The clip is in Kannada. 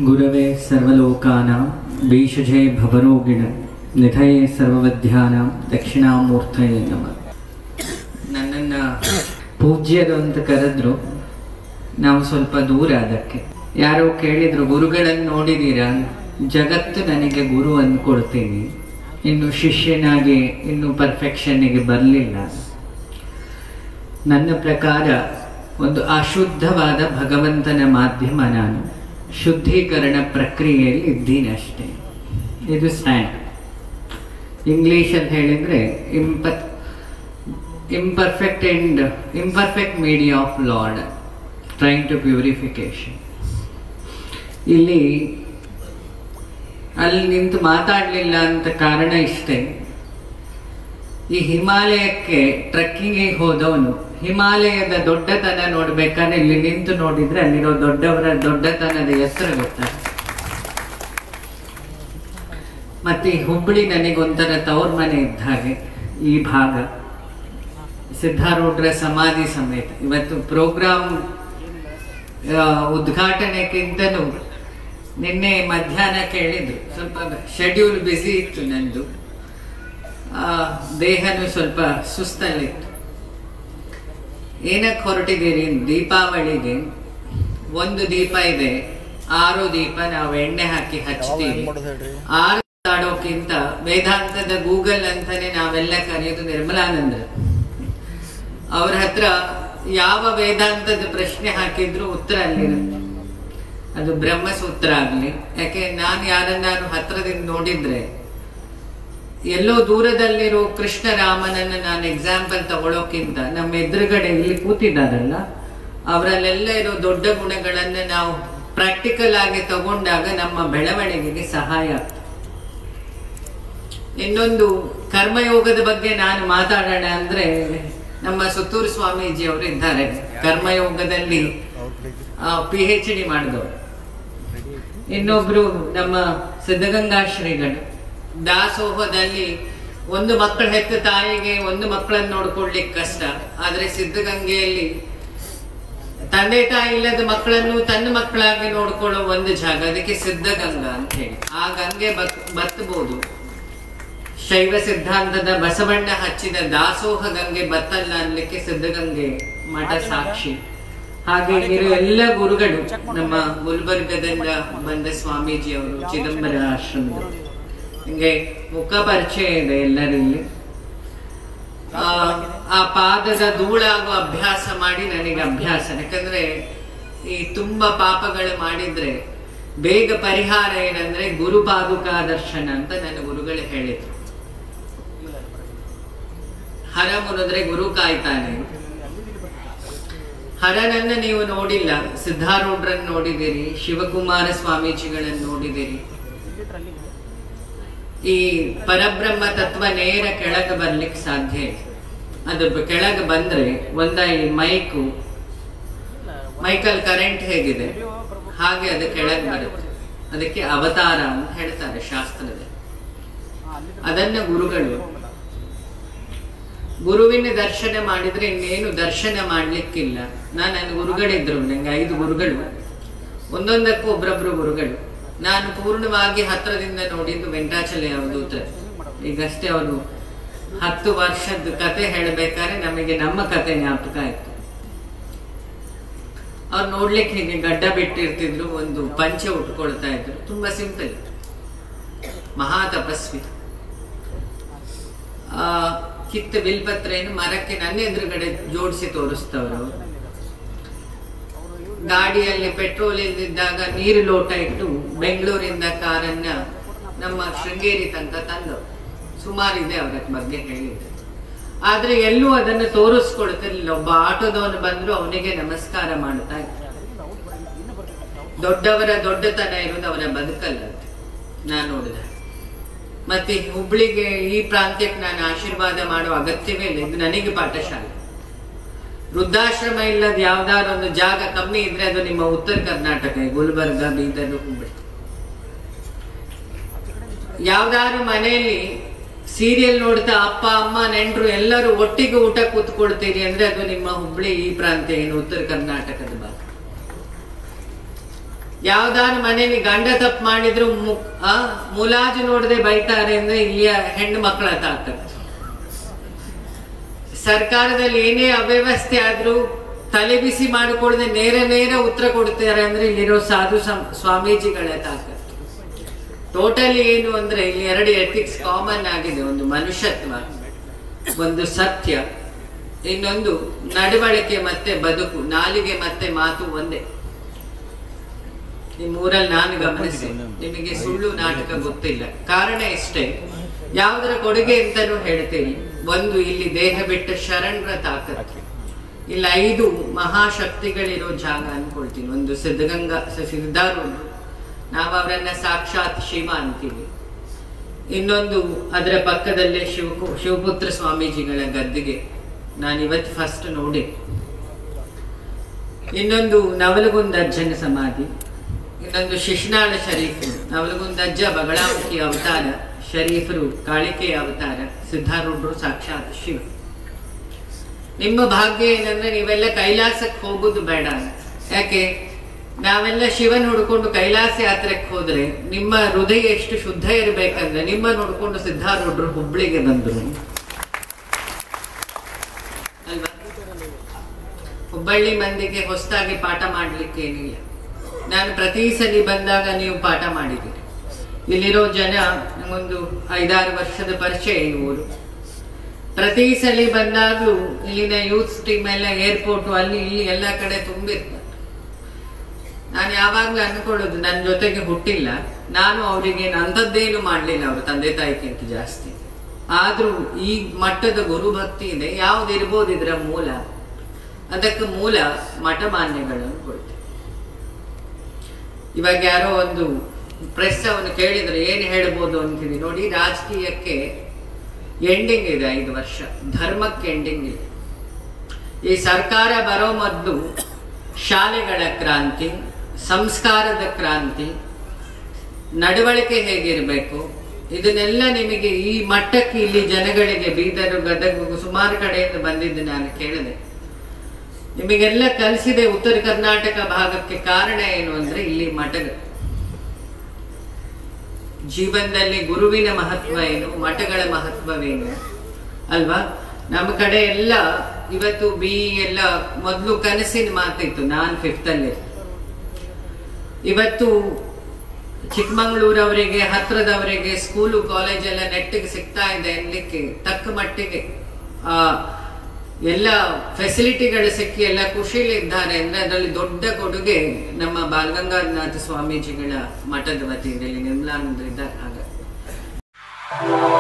ಗುರವೇ ಸರ್ವಲೋಕಾನಾಂ ಭೀಷಜೇ ಭವರೋಗಿಣ ನಿಧಯೇ ಸರ್ವವಿದ್ಯಾನಾಂ ದಕ್ಷಿಣಾಮೂರ್ತಯೇ ನಮಃ ನನ್ನನ್ನು ಪೂಜ್ಯರು ಅಂತ ಕರೆದ್ರು ನಾವು ಸ್ವಲ್ಪ ದೂರ ಅದಕ್ಕೆ ಯಾರೋ ಕೇಳಿದ್ರು ಗುರುಗಳನ್ನು ನೋಡಿದ್ದೀರಾ ಜಗತ್ತು ನನಗೆ ಗುರು ಅಂದ್ಕೊಳ್ತೀನಿ ಇನ್ನು ಶಿಷ್ಯನಾಗಿ ಇನ್ನು ಪರ್ಫೆಕ್ಷನ್ನಿಗೆ ಬರಲಿಲ್ಲ ನನ್ನ ಪ್ರಕಾರ ಒಂದು ಅಶುದ್ಧವಾದ ಭಗವಂತನ ಮಾಧ್ಯಮ ನಾನು ಶುದ್ಧೀಕರಣ ಪ್ರಕ್ರಿಯೆಯಲ್ಲಿ ಇದ್ದೀನಿ ಅಷ್ಟೇ ಇದು ಸ್ಟ್ಯಾಂಡ್ ಇಂಗ್ಲೀಷಲ್ಲಿ ಹೇಳಿದರೆ ಇಂಪ imperfect and imperfect media of Lord, trying to purification. ಇಲ್ಲಿ ಅಲ್ಲಿ ನಿಂತು ಮಾತಾಡಲಿಲ್ಲ ಅಂತ ಕಾರಣ ಇಷ್ಟೇ ಈ ಹಿಮಾಲಯಕ್ಕೆ ಟ್ರೆಕ್ಕಿಂಗಿಗೆ ಹೋದವನು ಹಿಮಾಲಯದ ದೊಡ್ಡತನ ನೋಡ್ಬೇಕಾದ್ರೆ ಇಲ್ಲಿ ನಿಂತು ನೋಡಿದ್ರೆ ಅಲ್ಲಿರೋ ದೊಡ್ಡವರ ದೊಡ್ಡತನದ ಎತ್ತರ ಗೊತ್ತಾಗ್ತದೆ ಮತ್ತೆ ಈ ಹುಬ್ಬಳ್ಳಿ ನನಗೊಂಥರ ತವ್ರ ಮನೆ ಇದ್ದ ಹಾಗೆ ಈ ಭಾಗ ಸಿದ್ಧಾರೂಢರ ಸಮಾಧಿ ಸಮೇತ ಇವತ್ತು ಪ್ರೋಗ್ರಾಮ್ ಉದ್ಘಾಟನೆಗಿಂತಲೂ ನಿನ್ನೆ ಮಧ್ಯಾಹ್ನ ಕೇಳಿದ್ರು ಸ್ವಲ್ಪ ಶೆಡ್ಯೂಲ್ ಬ್ಯುಸಿ ಇತ್ತು ನಂದು ಆ, ದೇಹನೂ ಸ್ವಲ್ಪ ಸುಸ್ತಲ್ಲಿತ್ತು ಏನಕ್ಕೆ ಹೊರಟಿದ್ದೀರಿ ದೀಪಾವಳಿಗೆ ಒಂದು ದೀಪ ಇದೆ ಆರು ದೀಪ ನಾವು ಎಣ್ಣೆ ಹಾಕಿ ಹಚ್ತೀವಿ ಆರು ಆಡೋಕ್ಕಿಂತ ವೇದಾಂತದ ಗೂಗಲ್ ಅಂತಾನೆ ನಾವೆಲ್ಲ ಕರೆಯೋದು ನಿರ್ಮಲಾನಂದರು ಅವ್ರ ಹತ್ರ ಯಾವ ವೇದಾಂತದ ಪ್ರಶ್ನೆ ಹಾಕಿದ್ರು ಉತ್ತರ ಅಲ್ಲಿರುತ್ತೆ ಅದು ಬ್ರಹ್ಮಸೂತ್ರ ಆಗ್ಲಿ ಯಾಕೆ ನಾನು ಯಾರನ್ನಾರು ಹತ್ರದಿಂದ ನೋಡಿದ್ರೆ ಎಲ್ಲೋ ದೂರದಲ್ಲಿರೋ ಕೃಷ್ಣ ರಾಮನನ್ನ ನಾನು ಎಕ್ಸಾಂಪಲ್ ತಗೊಳ್ಳೋಕ್ಕಿಂತ ನಮ್ಮ ಎದುರುಗಡೆ ಇಲ್ಲಿ ಕೂತಿದ್ದಾರಲ್ಲ ಅವರಲ್ಲೆಲ್ಲ ಇರೋ ದೊಡ್ಡ ಗುಣಗಳನ್ನ ನಾವು ಪ್ರಾಕ್ಟಿಕಲ್ ಆಗಿ ತಗೊಂಡಾಗ ನಮ್ಮ ಬೆಳವಣಿಗೆಗೆ ಸಹಾಯ ಆಗ್ತದೆ ಇನ್ನೊಂದು ಕರ್ಮಯೋಗದ ಬಗ್ಗೆ ನಾನು ಮಾತಾಡೋಣ ಅಂದ್ರೆ ನಮ್ಮ ಸುತ್ತೂರು ಸ್ವಾಮೀಜಿ ಅವರು ಇದ್ದಾರೆ ಕರ್ಮಯೋಗದಲ್ಲಿ ಪಿ ಎಚ್ ಡಿ ಮಾಡಿದವರು ಇನ್ನೊಬ್ರು ನಮ್ಮ ಸಿದ್ಧಗಂಗಾ ಶ್ರೀಗಳು ದಾಸೋಹದಲ್ಲಿ ಒಂದು ಮಕ್ಕಳ ಹೆತ್ತ ತಾಯಿಗೆ ಒಂದು ಮಕ್ಕಳನ್ನ ನೋಡ್ಕೊಳ್ಲಿಕ್ಕೆ ಕಷ್ಟ ಆದ್ರೆ ಸಿದ್ಧಗಂಗೆಯಲ್ಲಿ ತಂದೆ ತಾಯಿ ಇಲ್ಲದ ಮಕ್ಕಳನ್ನು ತನ್ನ ಮಕ್ಕಳಾಗಿ ನೋಡ್ಕೊಳ್ಳೋ ಒಂದು ಜಾಗ ಅದಕ್ಕೆ ಸಿದ್ಧಗಂಗಾ ಅಂತ ಹೇಳಿ ಆ ಗಂಗೆ ಬತ್ ಬತ್ತಬಹುದು ಶೈವ ಸಿದ್ಧಾಂತದ ಬಸವಣ್ಣ ಹಚ್ಚಿದ ದಾಸೋಹ ಗಂಗೆ ಬತ್ತಲ್ಲ ಅನ್ಲಿಕ್ಕೆ ಸಿದ್ಧಗಂಗೆ ಮಠ ಸಾಕ್ಷಿ ಹಾಗೆ ಇರೋ ಎಲ್ಲ ಗುರುಗಳು ನಮ್ಮ ಗುಲ್ಬರ್ಗದಿಂದ ಬಂದ ಸ್ವಾಮೀಜಿ ಅವರು ಚಿದಂಬರ ಆಶ್ರಮದ ಹಿಂಗೆ ಮುಖ ಪರಿಚಯ ಇದೆ ಎಲ್ಲರಲ್ಲಿ ಆ, ಆ ಪಾದದ ಧೂಳಾಗುವ ಅಭ್ಯಾಸ ಮಾಡಿ ನನಗೆ ಅಭ್ಯಾಸ ಯಾಕಂದ್ರೆ ಈ ತುಂಬಾ ಪಾಪಗಳು ಮಾಡಿದ್ರೆ ಬೇಗ ಪರಿಹಾರ ಏನಂದ್ರೆ ಗುರು ಪಾದುಕಾ ದರ್ಶನ ಅಂತ ನನ್ನ ಗುರುಗಳು ಹೇಳಿದ್ರು ಹರ ಮುರಿದ್ರೆ ಗುರು ಕಾಯ್ತಾನೆ ಹರನನ್ನ ನೀವು ನೋಡಿಲ್ಲ ಸಿದ್ಧಾರೂಢರನ್ನು ನೋಡಿದಿರಿ ಶಿವಕುಮಾರ ಸ್ವಾಮೀಜಿಗಳನ್ನು ನೋಡಿದಿರಿ ಈ ಪರಬ್ರಹ್ಮ ತತ್ವ ನೇರ ಕೆಳಗೆ ಬರ್ಲಿಕ್ಕೆ ಸಾಧ್ಯ ಇಲ್ಲ ಅದು ಬ- ಕೆಳಗೆ ಬಂದ್ರೆ ಒಂದ ಈ ಮೈಕು ಮೈಕಲ್ ಕರೆಂಟ್ ಹೇಗಿದೆ ಹಾಗೆ ಅದು ಕೆಳಗೆ ಬರುತ್ತೆ ಅದಕ್ಕೆ ಅವತಾರ ಅಂತ ಹೇಳ್ತಾರೆ ಶಾಸ್ತ್ರದಲ್ಲಿ ಅದನ್ನ ಗುರುಗಳು ಗುರುವಿನ ದರ್ಶನ ಮಾಡಿದ್ರೆ ಇನ್ನೇನು ದರ್ಶನ ಮಾಡ್ಲಿಕ್ಕಿಲ್ಲ ನಾನು ನನ್ನ ಗುರುಗಳಿದ್ರು ನಂಗೆ ಐದು ಗುರುಗಳು ಒಂದೊಂದಕ್ಕೂ ಒಬ್ರೊಬ್ರು ಗುರುಗಳು ನಾನು ಪೂರ್ಣವಾಗಿ ಹತ್ರದಿಂದ ನೋಡಿದ್ದು ವೆಂಕಟಾಚಲ ಅವಧೂತ ಈಗಷ್ಟೇ ಅವರು ಹತ್ತು ವರ್ಷದ ಕತೆ ಹೇಳಬೇಕಾದ್ರೆ ನಮಗೆ ನಮ್ಮ ಕತೆ ಜ್ಞಾಪಕ ಆಯ್ತು ಅವ್ರು ನೋಡ್ಲಿಕ್ಕೆ ಹೀಗೆ ಗಡ್ಡ ಬಿಟ್ಟಿರ್ತಿದ್ರು ಒಂದು ಪಂಚೆ ಉಟ್ಕೊಳ್ತಾ ಇದ್ರು ತುಂಬಾ ಸಿಂಪಲ್ ಮಹಾ ತಪಸ್ವಿ ಆ ಕಿತ್ತ ಬಿಲ್ಪತ್ರೆಯನ್ನು ಮರಕ್ಕೆ ನನ್ನ ಎದುರುಗಡೆ ಜೋಡಿಸಿ ತೋರಿಸ್ತವ್ರು ಅವ್ರು. ಗಾಡಿಯಲ್ಲಿ ಪೆಟ್ರೋಲ್ ಇಲ್ದಿದ್ದಾಗ ನೀರು ಲೋಟ ಇಟ್ಟು ಬೆಂಗಳೂರಿಂದ ಕಾರನ್ನ ನಮ್ಮ ಶೃಂಗೇರಿ ತನಕ ತಂದವರು ಸುಮಾರಿದೆ ಅವರ ಬಗ್ಗೆ ಹೇಳಿದೆ ಆದ್ರೆ ಎಲ್ಲೂ ಅದನ್ನು ತೋರಿಸ್ಕೊಡ್ತಿರ್ಲಿಲ್ಲ ಒಬ್ಬ ಆಟೋದವನು ಬಂದ್ರು ಅವನಿಗೆ ನಮಸ್ಕಾರ ಮಾಡ್ತಾ ಇದ್ದ ದೊಡ್ಡವರ ದೊಡ್ಡತನ ಇರೋದು ಅವರ ಬದುಕಲ್ಲ ಅಂತ ನಾನು ನೋಡಿದೆ ಮತ್ತೆ ಹುಬ್ಳಿಗೆ ಈ ಪ್ರಾಂತ್ಯಕ್ಕೆ ನಾನು ಆಶೀರ್ವಾದ ಮಾಡೋ ಅಗತ್ಯವೇ ಇಲ್ಲ ಇದು ನನಗೆ ಪಾಠಶಾಲೆ ವೃದ್ಧಾಶ್ರಮ ಇಲ್ಲದ ಯಾವ್ದಾದ್ರು ಒಂದು ಜಾಗ ಕಮ್ಮಿ ಇದ್ರೆ ಅದು ನಿಮ್ಮ ಉತ್ತರ ಕರ್ನಾಟಕ ಗುಲ್ಬರ್ಗ ಬೀದರ್ ಹುಬ್ಳಿ ಯಾವ್ದಾದ್ರು ಮನೆಯಲ್ಲಿ ಸೀರಿಯಲ್ ನೋಡ್ತಾ ಅಪ್ಪ ಅಮ್ಮ ನೆಂಟರು ಎಲ್ಲರೂ ಒಟ್ಟಿಗೆ ಊಟ ಕೂತ್ಕೊಳ್ತೀರಿ ಅಂದ್ರೆ ಅದು ನಿಮ್ಮ ಹುಬ್ಳಿ ಈ ಪ್ರಾಂತ್ಯ ಏನು ಉತ್ತರ ಕರ್ನಾಟಕದ ಭಾಗ ಯಾವ್ದಾನ ಮನೇಲಿ ಗಂಡ ತಪ್ಪು ಮಾಡಿದ್ರು ಮು- ಆ, ಮುಲಾಜು ನೋಡದೆ ಬೈತಾರೆ ಅಂದ್ರೆ ಇಲ್ಲಿಯ ಹೆಣ್ಣು ಮಕ್ಕಳ ತಾಕತ್ತು ಸರ್ಕಾರದಲ್ಲಿ ಏನೇ ಅವ್ಯವಸ್ಥೆ ಆದ್ರೂ ತಲೆ ಬಿಸಿ ಮಾಡಿಕೊಳ್ಳದೆ ನೇರ ನೇರ ಉತ್ತರ ಕೊಡ್ತಾರೆ ಅಂದ್ರೆ ಇಲ್ಲಿರೋ ಸಾಧು ಸಂ- ಸ್ವಾಮೀಜಿಗಳ ತಾಕತ್ತು ಟೋಟಲಿ ಏನು ಅಂದ್ರೆ ಇಲ್ಲಿ ಎರಡು ಎಥಿಕ್ಸ್ ಕಾಮನ್ ಆಗಿದೆ ಒಂದು ಮನುಷ್ಯತ್ವ ಒಂದು ಸತ್ಯ ಇನ್ನೊಂದು ನಡವಳಿಕೆ ಮತ್ತೆ ಬದುಕು ನಾಲಿಗೆ ಮತ್ತೆ ಮಾತು ಒಂದೇ ಈ ಮೂರಲ್ಲಿ ನಾನು ಗಮನಿಸಿ ನಿಮಗೆ ಸುಳ್ಳು ನಾಟಕ ಗೊತ್ತಿಲ್ಲ ಕಾರಣ ಇಷ್ಟೇ ಯಾವುದರ ಕೊಡುಗೆ ಅಂತಾನು ಹೇಳ್ತೀನಿ ಒಂದು ಇಲ್ಲಿ ದೇಹ ಬಿಟ್ಟ ಶರಣರ ತಾಕತ್ತು ಇಲ್ಲಿ ಐದು ಮಹಾಶಕ್ತಿಗಳಿರೋ ಜಾಗ ಅನ್ಕೊಳ್ತೀನಿ ಒಂದು ಸಿದ್ಧಗಂಗಾ ಸಿದ್ಧಾರೂಢರು ನಾವು ಅವರನ್ನ ಸಾಕ್ಷಾತ್ ಶಿವ ಅಂತೀವಿ ಇನ್ನೊಂದು ಅದರ ಪಕ್ಕದಲ್ಲೇ ಶಿವಕು ಶಿವಪುತ್ರ ಸ್ವಾಮೀಜಿಗಳ ಗದ್ದಿಗೆ ನಾನು ಇವತ್ತು ಫಸ್ಟ್ ನೋಡಿ ಇನ್ನೊಂದು ನವಲಗುಂದಜ್ಜನ ಸಮಾಧಿ ಇನ್ನೊಂದು ಶಿಶ್ನಾಳ ಶರೀಫರು ನವಲಗುಂದಜ್ಜ ಬಗಳಾಮುಖಿ ಅವತಾರ ಶರೀಫರು ಕಾಳಿಕೆಯ ಅವತಾರ ಸಿದ್ಧಾರೂಢರು ಸಾಕ್ಷಾತ್ ಶಿವ ನಿಮ್ಮ ಭಾಗ್ಯ ಏನಂದ್ರೆ ನೀವೆಲ್ಲ ಕೈಲಾಸಕ್ಕೆ ಹೋಗುದು ಬೇಡ ಯಾಕೆ ನಾವೆಲ್ಲ ಶಿವನ್ ಹುಡ್ಕೊಂಡು ಕೈಲಾಸ ಯಾತ್ರೆಗೆ ಹೋದ್ರೆ ನಿಮ್ಮ ಹೃದಯ ಎಷ್ಟು ಶುದ್ಧ ಇರಬೇಕಂದ್ರೆ ನಿಮ್ಮ ನೋಡ್ಕೊಂಡು ಸಿದ್ಧಾರೂಢರು ಹುಬ್ಳಿಗೆ ಬಂದ್ರು ಅಲ್ವಾ ಹುಬ್ಬಳ್ಳಿ ಮಂದಿಗೆ ಹೊಸದಾಗಿ ಪಾಠ ಮಾಡ್ಲಿಕ್ಕೆ ಏನಿಲ್ಲ ನಾನು ಪ್ರತಿ ಸಲ ಬಂದಾಗ ನೀವು ಪಾಠ ಮಾಡಿದ್ದೀರಿ ಇಲ್ಲಿರೋ ಜನ ಒಂದು ಐದಾರು ವರ್ಷದ ಪರಿಚಯ ಈ ಊರು ಪ್ರತಿ ಸಲ ಬಂದಾಗ್ಲೂ ಇಲ್ಲಿನ ಯೂತ್ ಟೀಮ್ ಎಲ್ಲ ಏರ್ಪೋರ್ಟ್ ಅಲ್ಲಿ ಇಲ್ಲಿ ಎಲ್ಲ ಕಡೆ ತುಂಬಿರ್ತಾರೆ ನಾನು ಯಾವಾಗ್ಲೂ ಅನ್ಕೊಳ್ಳೋದು ನನ್ನ ಜೊತೆಗೆ ಹುಟ್ಟಿಲ್ಲ ನಾನು ಅವರಿಗೆ ಅಂಥದ್ದೇನು ಮಾಡ್ಲಿಲ್ಲ ಅವ್ರ ತಂದೆ ತಾಯಿಗಿಂತ ಜಾಸ್ತಿ ಆದ್ರೂ ಈ ಮಟ್ಟದ ಗುರುಭಕ್ತಿ ಇದೆ ಯಾವ್ದು ಇರ್ಬೋದು ಇದರ ಮೂಲ ಅದಕ್ಕೆ ಮೂಲ ಮಠಮಾನ್ಯಗಳು ಅನ್ಕೊಳ್ತೇವೆ ಇವಾಗ ಯಾರೋ ಒಂದು ಪ್ರೆಸ್ ಅವನು ಕೇಳಿದ್ರೆ ಏನು ಹೇಳ್ಬೋದು ಅಂತೀವಿ ನೋಡಿ ರಾಜಕೀಯಕ್ಕೆ ಎಂಡಿಂಗ್ ಇದೆ ಐದು ವರ್ಷ ಧರ್ಮಕ್ಕೆ ಎಂಡಿಂಗ್ ಇದೆ ಈ ಸರ್ಕಾರ ಬರೋ ಮೊದಲು ಶಾಲೆಗಳ ಕ್ರಾಂತಿ ಸಂಸ್ಕಾರದ ಕ್ರಾಂತಿ ನಡವಳಿಕೆ ಹೇಗಿರಬೇಕು ಇದನ್ನೆಲ್ಲ ನಿಮಗೆ ಈ ಮಟ್ಟಕ್ಕೆ ಇಲ್ಲಿ ಜನಗಳಿಗೆ ಬೀದರು ಗದಗ ಸುಮಾರು ಕಡೆಯಿಂದ ಬಂದಿದ್ದು ನಾನು ಕೇಳಿದೆ ನಿಮಗೆಲ್ಲ ಕಲಿಸಿದೆ ಉತ್ತರ ಕರ್ನಾಟಕ ಭಾಗಕ್ಕೆ ಕಾರಣ ಏನು ಅಂದ್ರೆ ಇಲ್ಲಿ ಮಠಗಳು ಜೀವನದಲ್ಲಿ ಗುರುವಿನ ಮಹತ್ವ ಏನು ಮಠಗಳ ಮಹತ್ವವೇನು ಅಲ್ವಾ ನಮ್ಮ ಕಡೆ ಎಲ್ಲ ಇವತ್ತು ಬಿ ಎಲ್ಲ ಮೊದಲು ಕನಸಿನ ಮಾತಿತ್ತು ನಾನು ಫಿಫ್ತ್ ಅಲ್ಲಿ ಇವತ್ತು ಚಿಕ್ಕಮಂಗ್ಳೂರವರಿಗೆ ಹತ್ರದವರಿಗೆ ಸ್ಕೂಲು ಕಾಲೇಜ್ ಎಲ್ಲ ನೆಟ್ಟಿಗೆ ಸಿಗ್ತಾ ಇದೆ ಅನ್ಲಿಕ್ಕೆ ತಕ್ಕ ಮಟ್ಟಿಗೆ ಆ ಎಲ್ಲ ಫೆಸಿಲಿಟಿಗಳು ಸಿಕ್ಕಿ ಎಲ್ಲ ಖುಷಿಲಿದ್ದಾರೆ ಅಂದ್ರೆ ಅದರಲ್ಲಿ ದೊಡ್ಡ ಕೊಡುಗೆ ನಮ್ಮ ಬಾಲಗಂಗಾಧರನಾಥ ಸ್ವಾಮೀಜಿಗಳ ಮಠದ ವತಿಯಿಂದ ಇಲ್ಲಿ ನಿರ್ಮಲಾನಂದ ಇದ್ದಾರೆ ಆಗ